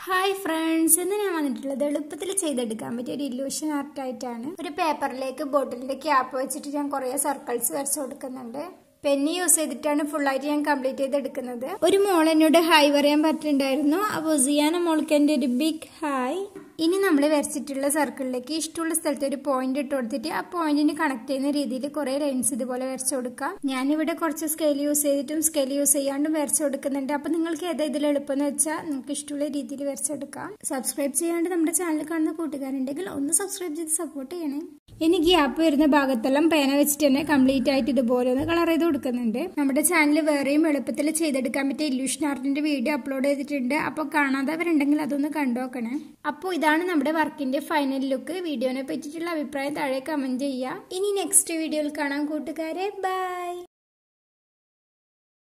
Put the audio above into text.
hi friends ഇന്ന് ഞാൻ വന്നിട്ടുള്ളത് എളുപ്പത്തിൽ ചെയ്തെടുക്കാൻ പറ്റിയ ഒരു ഇല്യൂഷൻ ആർട്ടായിട്ടാണ് ഒരു പേപ്പറിലേക്ക് ബോട്ടിലിന്റെ ക്യാപ്പ് വെച്ചിട്ട് ഞാൻ കുറേ സർക്കിൾസ് വരച്ചു കൊടുക്കുന്നുണ്ട് പെന്നി യൂസ് ചെയ്തിട്ടാണ് full ആയിട്ട് ഞാൻ കംപ്ലീറ്റ് ചെയ്തെടുക്കുന്നത് ഒരു മോൾ എന്നോട് ഹായ് പറയാൻ പറ്റുന്നുണ്ടായിരുന്നു അപ്പോൾ സിയാന മോൾക്ക് എൻ്റെ ഒരു ബിഗ് ഹായ് ഇനി നമ്മൾ വരച്ചിട്ടുള്ള സർക്കിളിലേക്ക് ഇഷ്ടമുള്ള സ്ഥലത്ത് ഒരു പോയിന്റ് ഇട്ട് കൊടുത്തിട്ട് ആ പോയിന്റിന് കണക്ട് ചെയ്യുന്ന രീതിയിൽ കുറെ ലൈൻസ് ഇതുപോലെ വരച്ചു കൊടുക്കാം ഞാനിവിടെ കുറച്ച് സ്കെയിൽ യൂസ് ചെയ്തിട്ടും സ്കെയിൽ യൂസ് ചെയ്യാണ്ടും വരച്ചു കൊടുക്കുന്നുണ്ട് അപ്പൊ നിങ്ങൾക്ക് ഏതാ ഇതിൽ എളുപ്പം എന്ന് വെച്ചാൽ നിങ്ങൾക്ക് ഇഷ്ടമുള്ള രീതിയിൽ വരച്ചെടുക്കാം സബ്സ്ക്രൈബ് ചെയ്യാണ്ട് നമ്മുടെ ചാനൽ കാണുന്ന കൂട്ടുകാരുണ്ടെങ്കിൽ ഒന്ന് സബ്സ്ക്രൈബ് ചെയ്ത് സപ്പോർട്ട് ചെയ്യണേ ഇനി ഗ്യാപ്പ് വരുന്ന ഭാഗത്തെല്ലാം പേന വെച്ചിട്ട് തന്നെ കംപ്ലീറ്റ് ആയിട്ട് ഇതുപോലെ ഒന്ന് കളർ ചെയ്ത് കൊടുക്കുന്നുണ്ട് നമ്മുടെ ചാനൽ വേറെയും എളുപ്പത്തിൽ ചെയ്തെടുക്കാൻ പറ്റിയ ഇല്യൂഷൻ ആർട്ടിന്റെ വീഡിയോ അപ്ലോഡ് ചെയ്തിട്ടുണ്ട് അപ്പോൾ കാണാത്തവരുണ്ടെങ്കിൽ അതൊന്ന് കണ്ടുനോക്കണേ അപ്പോൾ ഇതാണ് നമ്മുടെ വർക്കിന്റെ ഫൈനൽ ലുക്ക് വീഡിയോനെ പറ്റിയിട്ടുള്ള അഭിപ്രായം താഴെ കമന്റ് ചെയ്യുക ഇനി നെക്സ്റ്റ് വീഡിയോയിൽ കാണാം കൂട്ടുകാരെ ബൈ